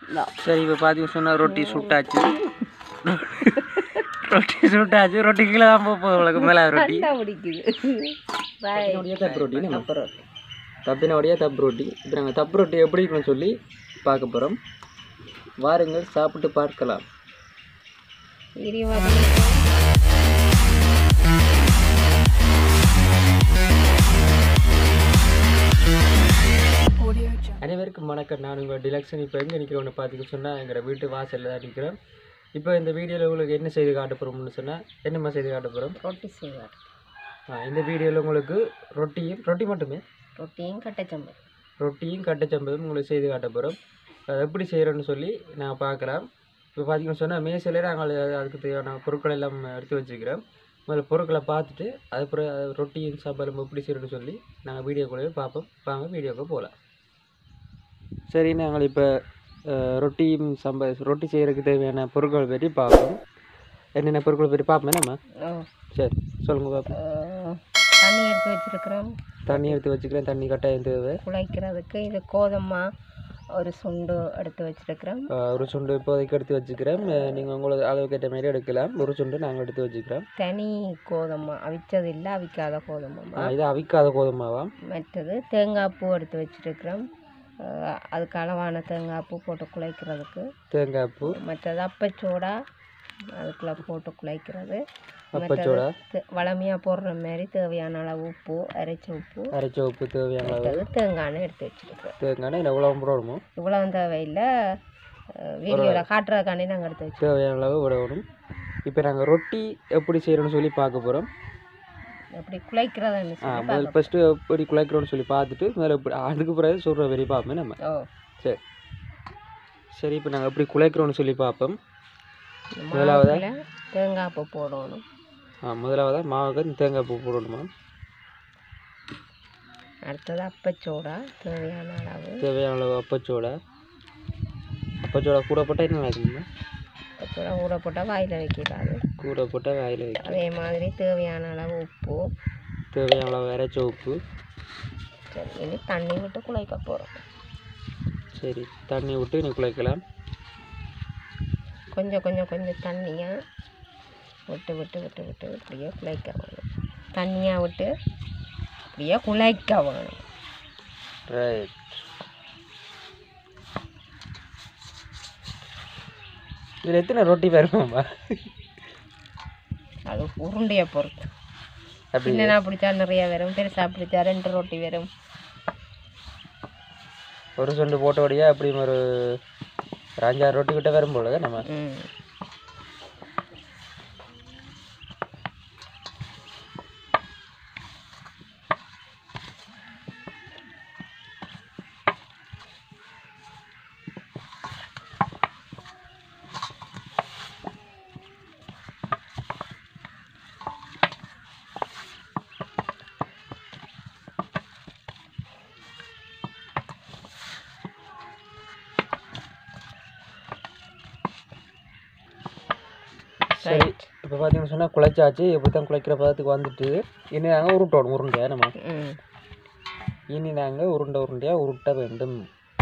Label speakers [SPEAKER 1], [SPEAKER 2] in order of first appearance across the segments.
[SPEAKER 1] சரி இப்போ பார்த்தீங்க சொன்னால் ரொட்டி சுட்டாச்சு ரொட்டி சுட்டாச்சு ரொட்டி கீழே தான் போக போகுது உங்களுக்கு மேலே ரொட்டி
[SPEAKER 2] பிடிக்குது பாய்
[SPEAKER 1] தப்பு ரொட்டி நம்ம தப்பினோடைய தப்பு ரொட்டி இப்போ நாங்கள் தப்பு ரொட்டி எப்படி இருக்குன்னு சொல்லி பார்க்க போகிறோம் வாருங்கள் சாப்பிட்டு பார்க்கலாம்
[SPEAKER 2] விரிவாக
[SPEAKER 1] அனைவருக்கும் வணக்கம் நான் உங்கள் டிலக்ஷன் இப்போ எங்கே நிற்கிறோன்னு பார்த்துக்க சொன்னால் எங்களோட வீட்டு வாசலில் தான் நிற்கிறோம் இப்போ இந்த வீடியோவில் உங்களுக்கு என்ன செய்து காட்ட போகிறோம்னு சொன்னால் என்னம்மா செய்து காட்ட போகிறோம்
[SPEAKER 2] ரொட்டி செய்வார்
[SPEAKER 1] இந்த வீடியோவில் உங்களுக்கு ரொட்டியும் ரொட்டி மட்டுமே
[SPEAKER 2] ரொட்டியும் கட்டச்சம்பல்
[SPEAKER 1] ரொட்டியும் கட்டச்சம்பதும் உங்களுக்கு செய்து காட்ட போகிறோம் அதை எப்படி செய்கிறோன்னு சொல்லி நான் பார்க்கலாம் இப்போ பார்த்தீங்கன்னு சொன்னால் மேசையிலே நாங்கள் அதுக்கு தேவையான பொருட்கள் எல்லாம் எடுத்து வச்சுக்கிறோம் முதல்ல பொருட்களை பார்த்துட்டு அதுக்கப்புறம் அது ரொட்டியும் சாப்பாடும் எப்படி செய்யணும்னு சொல்லி நாங்கள் வீடியோக்குள்ளேயே பார்ப்போம் வாங்க வீடியோக்கு போகலாம் சரி நாங்கள் இப்போ ரொட்டியும் சம்ப ரொட்டி செய்கிறதுக்கு தேவையான பொருட்கள் பற்றி பார்ப்போம் என்னென்ன பொருட்களை பற்றி பார்ப்போம் நம்ம
[SPEAKER 2] ஓ
[SPEAKER 1] சரி சொல்லுங்கள் பார்ப்போம்
[SPEAKER 2] அஹ், தண்ணி எடுத்து வச்சிருக்கிறோம்
[SPEAKER 1] தண்ணி எடுத்து வச்சுக்கிறேன் தண்ணி கட்டாயம் தேவை
[SPEAKER 2] குழைக்கிறதுக்கு இது கோதம்மா ஒரு சுண்டு எடுத்து வச்சிருக்கிறோம்
[SPEAKER 1] ஆஹ் ஒரு சுண்டு இப்போதைக்கு எடுத்து வச்சுக்கிறேன் நீங்கள் உங்களுக்கு அளவுக்கு ஏற்ற மாதிரி எடுக்கலாம் ஒரு சுண்டு நாங்கள் எடுத்து வச்சுக்கிறோம்
[SPEAKER 2] தனி கோதம்மா அவிச்சது இல்லை அவிக்காத கோதம்மா
[SPEAKER 1] ஆஹ் இது அவிக்காத கோதுமாவா
[SPEAKER 2] மற்றது தேங்காய் பூ எடுத்து வச்சிருக்கிறோம் அஹ், அதுக்கு அளவான தேங்காய் பூ போட்டு குழைக்கிறதுக்கு
[SPEAKER 1] தேங்காய் பூ
[SPEAKER 2] மற்றது அப்பச்சோடா அதுக்குள்ளே போட்டு குழைக்கிறது
[SPEAKER 1] அப்பச்சோடா
[SPEAKER 2] வளமையாக போடுற மாதிரி தேவையான அளவு உப்பு அரைச்ச உப்பு
[SPEAKER 1] அரைச்ச உப்பு தேவையான அளவு
[SPEAKER 2] மற்றது தேங்காய் எடுத்து வச்சிருக்கிறோம்
[SPEAKER 1] தேங்காய் இல்லை எவ்வளோ போடணுமோ
[SPEAKER 2] இவ்வளோ தேவையில்லை வீடியோவில் காட்டுறதுக்காண்டி நாங்கள் எடுத்து வச்சோம்
[SPEAKER 1] தேவையான அளவு விடணும் இப்போ நாங்கள் ரொட்டி எப்படி செய்கிறோன்னு சொல்லி பார்க்க போகிறோம்
[SPEAKER 2] எப்படி குழைக்கிறதுன்னு
[SPEAKER 1] ஆ
[SPEAKER 2] சொல்லி
[SPEAKER 1] முதல் ஃபஸ்ட்டு எப்படி குழைக்கிறோன்னு சொல்லி பார்த்துட்டு மேலே எப்படி அதுக்கு பிறகு சொல்கிற வரி பார்ப்போம் நம்ம
[SPEAKER 2] ஓ
[SPEAKER 1] சரி சரி இப்போ நாங்கள் எப்படி குழைக்கிறோன்னு சொல்லி பார்ப்போம்
[SPEAKER 2] இந்த
[SPEAKER 1] முதலாவதா?
[SPEAKER 2] மாவுல தேங்காய் பூ போடணும்
[SPEAKER 1] ஆ முதலாவதாக மாவுக்கு இந்த தேங்காய் பூ போடணுமா
[SPEAKER 2] அடுத்தது அப்பச்சோடா தேவையான அளவு
[SPEAKER 1] தேவையான அளவு அப்பச்சோடா அப்பச்சோடா கூட போட்டால் என்ன நடக்குமா
[SPEAKER 2] அப்பச்சோடா ஊற போட்டால் வாயில் வைக்கிறாது
[SPEAKER 1] கூட போட்டால் வாயில் வைக்கும்
[SPEAKER 2] அதே மாதிரி தேவையான அளவு உப்பு
[SPEAKER 1] தேவையான அளவு அரைச்ச உப்பு
[SPEAKER 2] சரி இனி தண்ணி விட்டு குழைக்க போகிறோம்
[SPEAKER 1] சரி தண்ணி விட்டு நீ குழைக்கலாம்
[SPEAKER 2] கொஞ்சம் கொஞ்சம் கொஞ்சம் தண்ணியாக விட்டு விட்டு விட்டு விட்டு இப்படியே குழைக்க வேணும் தண்ணியாக விட்டு இப்படியே குழைக்க வேணும்
[SPEAKER 1] ரைட் இதில் எத்தனை ரொட்டி வருமாம்மா
[SPEAKER 2] அது உருண்டையை பொறுத்து
[SPEAKER 1] அப்படி
[SPEAKER 2] சின்னனா பிடிச்சா நிறைய வரும் பெருசாக பிடிச்சா ரெண்டு ரொட்டி வரும்
[SPEAKER 1] ஒரு சொண்டு போட்டோடையே அப்படி ஒரு ஒரு அஞ்சாறு ரொட்டி கிட்ட வரும் போல நம்ம
[SPEAKER 2] ம்
[SPEAKER 1] சரி இப்போ பார்த்தீங்கன்னு சொன்னால் குழைச்சாச்சு இப்படி தான் குழைக்கிற பதத்துக்கு வந்துட்டு இனி நாங்கள் உருட்டோணும் உருண்டையா நம்ம
[SPEAKER 2] ம்
[SPEAKER 1] இனி நாங்கள் உருண்டை உருண்டையாக உருட்ட வேண்டும்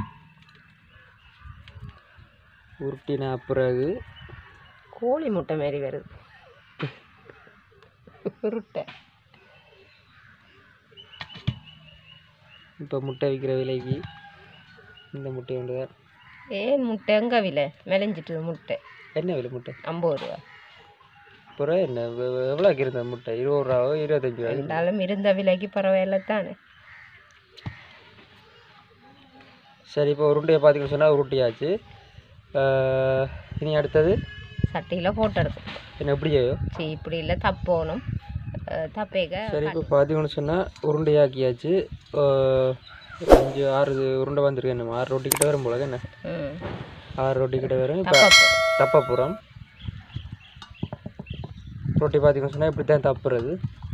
[SPEAKER 1] உருட்டின பிறகு
[SPEAKER 2] கோழி முட்டை மாரி வருது உருட்டை
[SPEAKER 1] இப்போ முட்டை விற்கிற விலைக்கு இந்த முட்டை ஒன்று தான்
[SPEAKER 2] ஏன் முட்டை எங்கே விலை மெலிஞ்சிட்டு முட்டை
[SPEAKER 1] என்ன விலை முட்டை
[SPEAKER 2] ஐம்பது ரூபா
[SPEAKER 1] அப்புறம் என்ன எவ்- எவ்- எவ்வளோக்கு இருந்த முட்டை இருபது ரூபாவோ இருபத்தஞ்சி ரூபாய்
[SPEAKER 2] இருந்தாலும் இருந்த விலைக்கு பரவாயில்ல தானே
[SPEAKER 1] சரி இப்போ உருண்டையை பார்த்தீங்கன்னு சொன்னால் உருட்டியாச்சு ஆஹ், இனி அடுத்தது
[SPEAKER 2] சட்டியில் போட்டு எடுத்து
[SPEAKER 1] என்ன எப்படி செய்யோ
[SPEAKER 2] சரி இப்படி இல்லை தப்போணும் அஹ் தப்பேக
[SPEAKER 1] சரி இப்போ பார்த்தீங்கன்னு சொன்னால் உருண்டையாக்கியாச்சு ஆஹ், ஒரு அஞ்சு ஆறு உருண்டை வந்திருக்கு என்ன ஆறு ரொட்டி கிட்ட வரும் போல என்ன
[SPEAKER 2] ம்
[SPEAKER 1] ஆறு ரொட்டி கிட்ட வரும் இப்போ
[SPEAKER 2] தப்பா
[SPEAKER 1] தப்பப்புறம் ரொட்டி பார்த்தீங்கன்னு சொன்னால் இப்படி தான் தப்புறது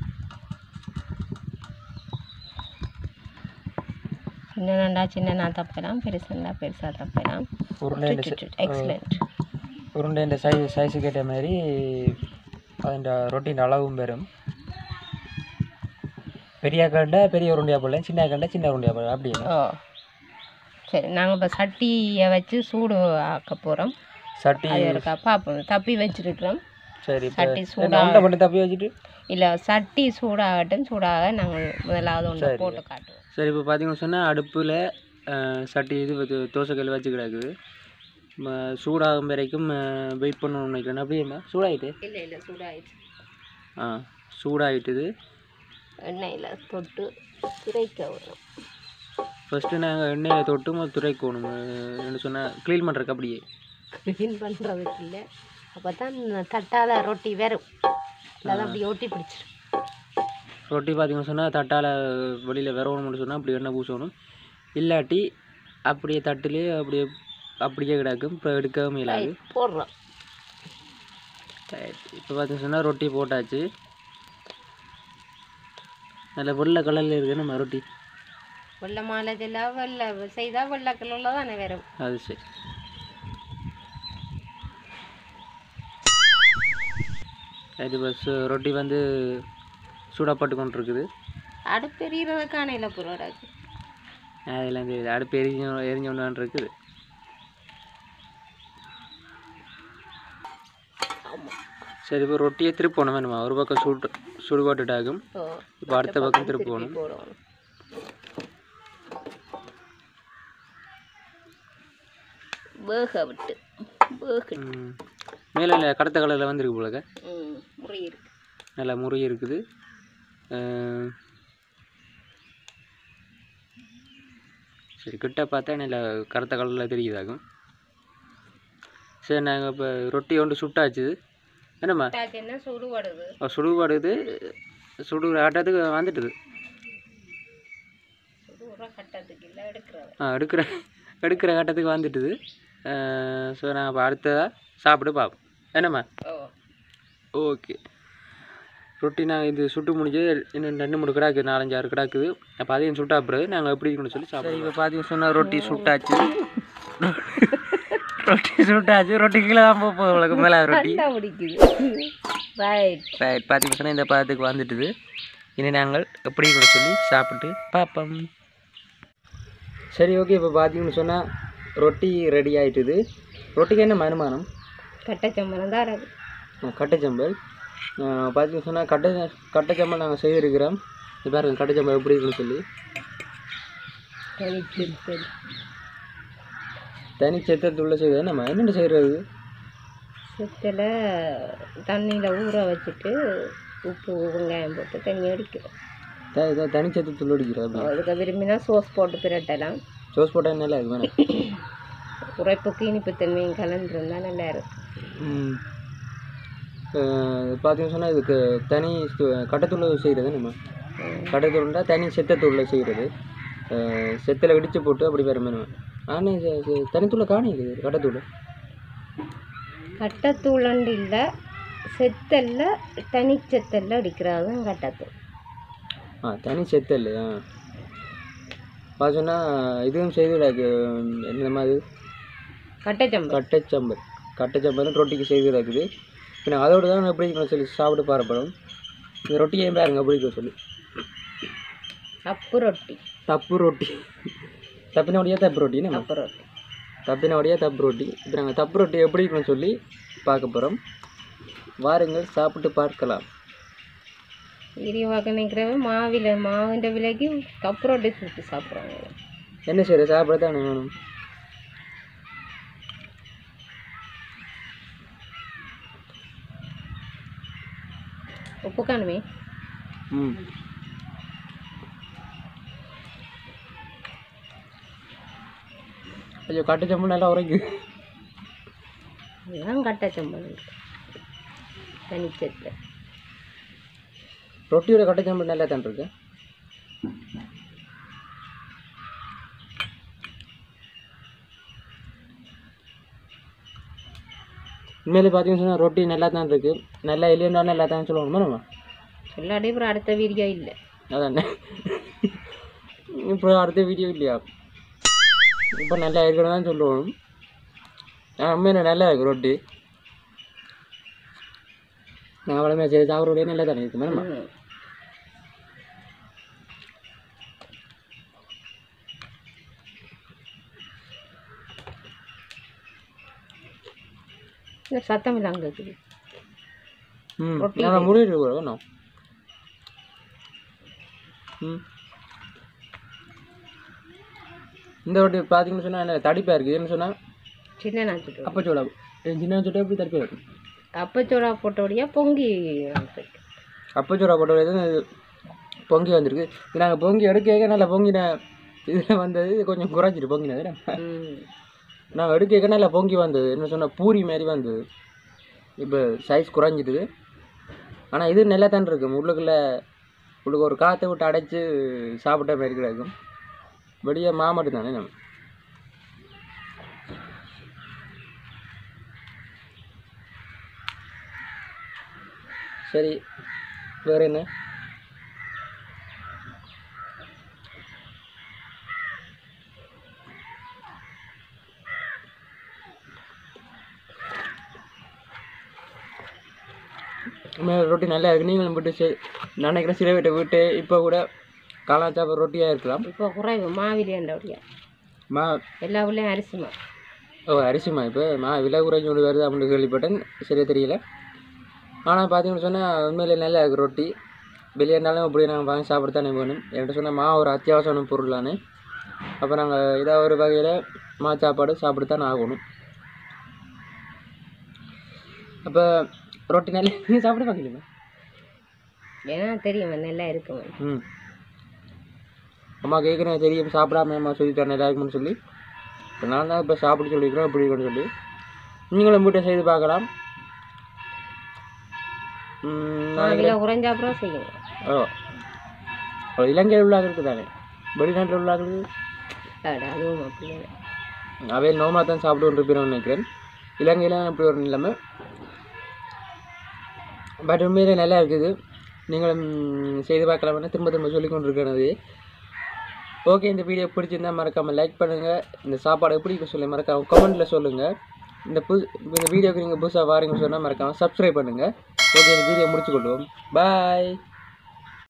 [SPEAKER 2] சின்னண்டா சின்னனா தப்பலாம் பெருசுண்டா பெருசாக தப்பலாம்
[SPEAKER 1] உருண்டை
[SPEAKER 2] எக்ஸலண்ட்
[SPEAKER 1] உருண்டைൻ്റെ சைஸ் சைஸுக்கு ஏற்ற மாதிரி അതിൻ്റെ ரொட்டின் அளவும் வரும் பெரிய கண்டா பெரிய உருண்டையாக போடலாம் சின்ன கண்டா சின்ன உருண்டையாக போடலாம் அப்படியே
[SPEAKER 2] ஓ சரி நாங்கள் இப்போ சட்டியை வச்சு சூடு ஆக்க போகிறோம்
[SPEAKER 1] சட்டி
[SPEAKER 2] அது இருக்கா பார்ப்போம் தப்பி வச்சிருக்கிறோம்
[SPEAKER 1] சரி
[SPEAKER 2] சட்டி
[SPEAKER 1] இப்போ
[SPEAKER 2] சூடா
[SPEAKER 1] உண்டை மட்டும் தப்பி வச்சுட்டு
[SPEAKER 2] இல்லை சட்டி சூடாகட்டும் சூடாக நாங்கள் முதலாவது ஒன்று
[SPEAKER 1] சரி.
[SPEAKER 2] போட்டு காட்டுவோம்
[SPEAKER 1] சரி இப்போ பார்த்தீங்கன்னு சொன்னால் அடுப்பில் சட்டி இது வச்சு தோசைக்கல் வச்சு கிடக்குது ம, சூடாகும் வரைக்கும் வெயிட் பண்ணணும்னு நினைக்கிறேன் அப்படியேம்மா சூடாயிட்டு
[SPEAKER 2] இல்லை இல்லை சூடாகிடுச்சு
[SPEAKER 1] ஆ சூடாயிட்டுது
[SPEAKER 2] எண்ணெயில் தொட்டு துரைக்க வரும்
[SPEAKER 1] ஃபஸ்ட்டு நாங்கள் எண்ணெயில் தொட்டு முதல் துரைக்கணும் என்ன சொன்னால் க்ளீன் பண்ணுறக்கு அப்படியே
[SPEAKER 2] க்ளீன் பண்ணுறதுக்கு இல்லை அப்போ தான் தட்டால் ரொட்டி வரும் இல்லாத அப்படி ஒட்டி பிடிச்சிரும்
[SPEAKER 1] ரொட்டி பார்த்தீங்கன்னு சொன்னால் தட்டால் வெளியில் விரவணும்னு சொன்னால் அப்படி எண்ணெய் பூசணும் இல்லாட்டி அப்படியே தட்டுலேயே அப்படியே அப்படியே கிடக்கும் இப்போ எடுக்கவும் இல்லாது
[SPEAKER 2] போடுறோம்
[SPEAKER 1] இப்போ பார்த்தீங்கன்னு சொன்னால் ரொட்டி போட்டாச்சு நல்ல வெள்ளை கலரில் இருக்குது நம்ம ரொட்டி
[SPEAKER 2] வெள்ளை மாலை எல்லாம் வெள்ளை செய்தால் வெள்ளை கலரில் தானே வரும்
[SPEAKER 1] அது சரி இது பஸ் ரொட்டி வந்து சூடாப்பட்டு கொண்டு இருக்குது
[SPEAKER 2] அடுப்பு எரியறதுக்கான இல்லை பொருளாக்கு
[SPEAKER 1] அதெல்லாம் தெரியுது அடுப்பு எரிஞ்சு எரிஞ்சு கொண்டு இருக்குது சரி இப்போ ரொட்டியை திருப்பணும் வேணுமா ஒரு பக்கம் சுடு சுடுபாட்டுட்டாகும்
[SPEAKER 2] ஓ
[SPEAKER 1] இப்போ அடுத்த பக்கம் திருப்பணும்
[SPEAKER 2] போடணும் வேக விட்டு வேக
[SPEAKER 1] ம். மேலே கடத்த கலரில் வந்துருக்கு போலக்க
[SPEAKER 2] ம் முறை இருக்கு
[SPEAKER 1] நல்லா முறி இருக்குது அஹ், சரி கிட்ட பார்த்தா நல்லா கருத்த கலரில் தெரியுதாகும் சரி நாங்கள் இப்போ ரொட்டி ஒன்று சுட்டாச்சு என்னம்மா
[SPEAKER 2] என்ன சுடுபடுது
[SPEAKER 1] அவ சுடுபாடுது சுடுகிற ஆட்டத்துக்கு வந்துட்டுது
[SPEAKER 2] சுடுற கட்டத்துக்கு இல்லை எடுக்கிறது
[SPEAKER 1] ஆ எடுக்கிற எடுக்கிற கட்டத்துக்கு வந்துட்டுது ஸோ நாங்கள் இப்போ அடுத்ததாக சாப்பிட்டு பார்ப்போம் என்னம்மா
[SPEAKER 2] ஓ
[SPEAKER 1] ஓகே ரொட்டி நாங்கள் இது சுட்டு முடிஞ்சு இன்னும் ரெண்டு மூணு கிடாக்கு நாலஞ்சு ஆறு கிடாக்குது அப்போ அதையும் சுட்டா பிறகு நாங்கள் எப்படி இருக்கணும்னு சொல்லி சாப்பிடுவோம் இப்போ பார்த்தீங்க சொன்னால் ரொட்டி சுட்டாச்சு ரொட்டி சுட்டாச்சு ரொட்டி கீழே தான் போக போகுது உங்களுக்கு மேலே ரொட்டி
[SPEAKER 2] கண்டா பிடிக்குது ரைட்
[SPEAKER 1] ரைட் பார்த்தீங்க சொன்னால் இந்த பதத்துக்கு வந்துட்டுது இனி நாங்கள் எப்படி கூட சொல்லி சாப்பிட்டு பார்ப்போம் சரி ஓகே இப்போ பார்த்தீங்கன்னு சொன்னால் ரொட்டி ரெடி ஆயிட்டுது ரொட்டிக்கு என்ன மருமானம்
[SPEAKER 2] கட்டச்சம்பளம் தான் இருக்கு
[SPEAKER 1] கட்டைச்சம்பல் பார்த்தீங்கன்னு சொன்னால் கட்டை கட்டைச்சம்பல் நாங்கள் செய்திருக்கிறோம் இது பாருங்க கட்டைச்சம்பல் எப்படி இருக்குன்னு சொல்லி
[SPEAKER 2] சரி சரி சரி
[SPEAKER 1] தனி செத்தத்துள்ள செய்வது நம்ம என்னென்ன செய்கிறது
[SPEAKER 2] சுத்தில் தண்ணியில் ஊற வச்சுட்டு உப்பு வெங்காயம் போட்டு தண்ணி அடிக்கிறோம்
[SPEAKER 1] த இதை தனி செத்தத்துள்ள அடிக்கிறோம் அப்படி
[SPEAKER 2] அதுக்கு விரும்பினா சோஸ் போட்டு பிரட்டலாம்
[SPEAKER 1] சோஸ் போட்டால் நல்லா இருக்கு வேணாம்
[SPEAKER 2] உரைப்புக்கு இனிப்பு தன்மையும் கலந்துருந்தா நல்லா இருக்கும்
[SPEAKER 1] ம் பார்த்தீங்கன்னு சொன்னால் இதுக்கு தனி கட்டத்தூள் செய்கிறது நம்ம கட்டத்தூள்னா தனி செத்தத்தூளில் செய்கிறது செத்தில் இடித்து போட்டு அப்படி வேறு மாதிரி ஆனால் தனித்தூளை காணிக்குது கட்டத்தூள்
[SPEAKER 2] கட்டத்தூளண்டு இல்லை செத்தல்ல தனிச்செத்தல்ல அடிக்கிறதும் கட்டத்தூள்
[SPEAKER 1] ஆ தனி செத்தல் ஆ பார்த்தோன்னா இதுவும் செய்து கிடக்கு என்ன மாதிரி
[SPEAKER 2] கட்டச்சம்பல்
[SPEAKER 1] கட்டைச்சம்பல் கட்டைச்சம்பல் ரொட்டிக்கு செய்து கிடக்குது இப்போ அதோடு தான் எப்படி இருக்கணும் சொல்லி சாப்பிட்டு பாரப்படும் இந்த ரொட்டியை பாருங்க எப்படி இருக்க சொல்லி
[SPEAKER 2] அப்பு ரொட்டி
[SPEAKER 1] தப்பு ரொட்டி தப்பினோடையே தப்பு ரொட்டி நம்ம
[SPEAKER 2] அப்பு ரொட்டி
[SPEAKER 1] தப்பினோடையே தப்பு ரொட்டி இப்போ நாங்கள் தப்பு ரொட்டி எப்படி இருக்கணும்னு சொல்லி பார்க்க போகிறோம் வாருங்கள் சாப்பிட்டு பார்க்கலாம்
[SPEAKER 2] இரிவாக்க நிற்கிறவன் மாவில் மாவிൻ്റെ விலைக்கு கப்பு ரொட்டி சுட்டு சாப்பிட்றாங்க
[SPEAKER 1] என்ன செய்யறது சாப்பிட தானே வேணும்
[SPEAKER 2] உப்பு காணுமே
[SPEAKER 1] ம் ஐயோ கட்டுச்சம்பு நல்லா உரைக்குது
[SPEAKER 2] இதுதான் கட்டச்சம்பல் தனிச்சத்து
[SPEAKER 1] ரொட்டியோட கட்டுச்சம்பு நல்லா தான் இருக்கு உண்மையிலே பார்த்தீங்கன்னு சொன்னால் ரொட்டி நல்லா தான் இருக்கு நல்லா இல்லைன்னா நல்லா தான் சொல்லுவாங்க நம்ம
[SPEAKER 2] இல்லாட்டி அப்புறம் அடுத்த வீடியோ இல்லை
[SPEAKER 1] அதானே இப்போ அடுத்த வீடியோ இல்லையா இப்போ நல்லா இருக்கணும் தான் சொல்லுவோம் ஆ உண்மையில நல்லா இருக்கு ரொட்டி நான் அவ்வளோ சரி சாப்பிட்றோடைய நல்லா தானே இருக்கு மேடம்
[SPEAKER 2] ம். இந்த சத்தம் இல்லாமல் இருக்குது
[SPEAKER 1] ம்
[SPEAKER 2] ரொட்டி
[SPEAKER 1] நான் முடிவு வேணும் ம் இந்த ரொட்டி பார்த்தீங்கன்னு சொன்னால் என்ன தடிப்பாக இருக்குது என்ன சொன்னால்
[SPEAKER 2] சின்ன நாச்சுட்டு
[SPEAKER 1] அப்பச்சோடா சின்ன சுட்டா எப்படி தடிப்பாக இருக்கும்
[SPEAKER 2] அப்பச்சோடா போட்டோடையா பொங்கி வந்துருக்கு.
[SPEAKER 1] அப்பச்சோடா போட்டோ இது பொங்கி வந்திருக்கு இது நாங்கள் பொங்கி எடுக்க நல்லா பொங்கின இதில் வந்தது இது கொஞ்சம் குறைஞ்சிட்டு பொங்கினது
[SPEAKER 2] ம்
[SPEAKER 1] நாங்கள் எடுக்க நல்லா பொங்கி வந்தது என்ன சொன்னால் பூரி மாதிரி வந்தது இப்போ சைஸ் குறைஞ்சிட்டுது ஆனால் இது நல்லா தான் இருக்கும் உள்ளுக்குள்ளே உள்ளுக்கு ஒரு காற்றை விட்டு அடைச்சி சாப்பிட்ட மாதிரி கிடைக்கும் வெளியே மாமட்டு தானே நம்ம சரி வேறு என்ன உண்மையில ரொட்டி நல்லா இருக்கு நீங்களும் விட்டு சரி நான் நினைக்கிறேன் சில வீட்டை விட்டு இப்போ கூட காளான் சாப்பிட்ற ரொட்டியாக இருக்கலாம்
[SPEAKER 2] இப்போ குறைவு மாவிலேண்டோடையா
[SPEAKER 1] மா
[SPEAKER 2] எல்லா ஊர்லேயும் அரிசி மா
[SPEAKER 1] ஓ அரிசிமா இப்போ மா விலை குறைஞ்சு ஒன்று வருது அப்படின்னு கேள்விப்பட்டேன் சரியா தெரியல ஆனால் பார்த்தீங்கன்னு சொன்னால் உண்மையிலே நல்லா இருக்கு ரொட்டி வெளியே இருந்தாலும் இப்படி நாங்கள் வாங்கி சாப்பிடத்தானே வேணும் என்கிட்ட சொன்னால் மா ஒரு அத்தியாவசியமான பொருள் தானே அப்போ நாங்கள் ஏதாவது ஒரு வகையில் மா சாப்பாடு சாப்பிட்டுத்தான் ஆகணும் அப்போ ரொட்டி நல்லா நீ சாப்பிட பார்க்கலையுமா
[SPEAKER 2] ஏன்னா தெரியும் நல்லா இருக்குமே
[SPEAKER 1] ம் அம்மா கேட்குறேன் தெரியும் சாப்பிடாம அம்மா சொல்லிட்டேன் நல்லா இருக்கும்னு சொல்லி இப்போ நான் தான் இப்போ சாப்பிட சொல்லியிருக்கிறேன் இப்படி இருக்குன்னு சொல்லி நீங்களும் வீட்டை செய்து பார்க்கலாம் ம், நாளைக்கு
[SPEAKER 2] மாவில குறைஞ்ச அப்புறம் செய்யுங்க
[SPEAKER 1] ஓ ஓ இலங்கையில் உள்ளாக இருக்குது தானே வெளிநாட்டில் உள்ளாக
[SPEAKER 2] அட, அதுவும் அப்படியே
[SPEAKER 1] அவை நோமா தான் சாப்பிட்டு இருப்பேன்னு நினைக்கிறேன் இலங்கையில் அப்படி ஒரு நிலைமை பட் உண்மையிலே நல்லா இருக்குது நீங்களும் செய்து பார்க்கலாம்னு திரும்ப திரும்ப சொல்லி கொண்டு இருக்கிறது ஓகே இந்த வீடியோ பிடிச்சிருந்தா மறக்காமல் லைக் பண்ணுங்கள் இந்த சாப்பாடு எப்படி இருக்கு சொல்லி மறக்காம கமெண்ட்டில் சொல்லுங்கள் இந்த புது இந்த வீடியோக்கு நீங்கள் புதுசாக வாரீங்கன்னு சொன்னால் மறக்காமல் சப்ஸ்கிரைப் பண்ணுங்கள் ஓகே இந்த வீடியோ முடிச்சு கொள்வோம் பாய்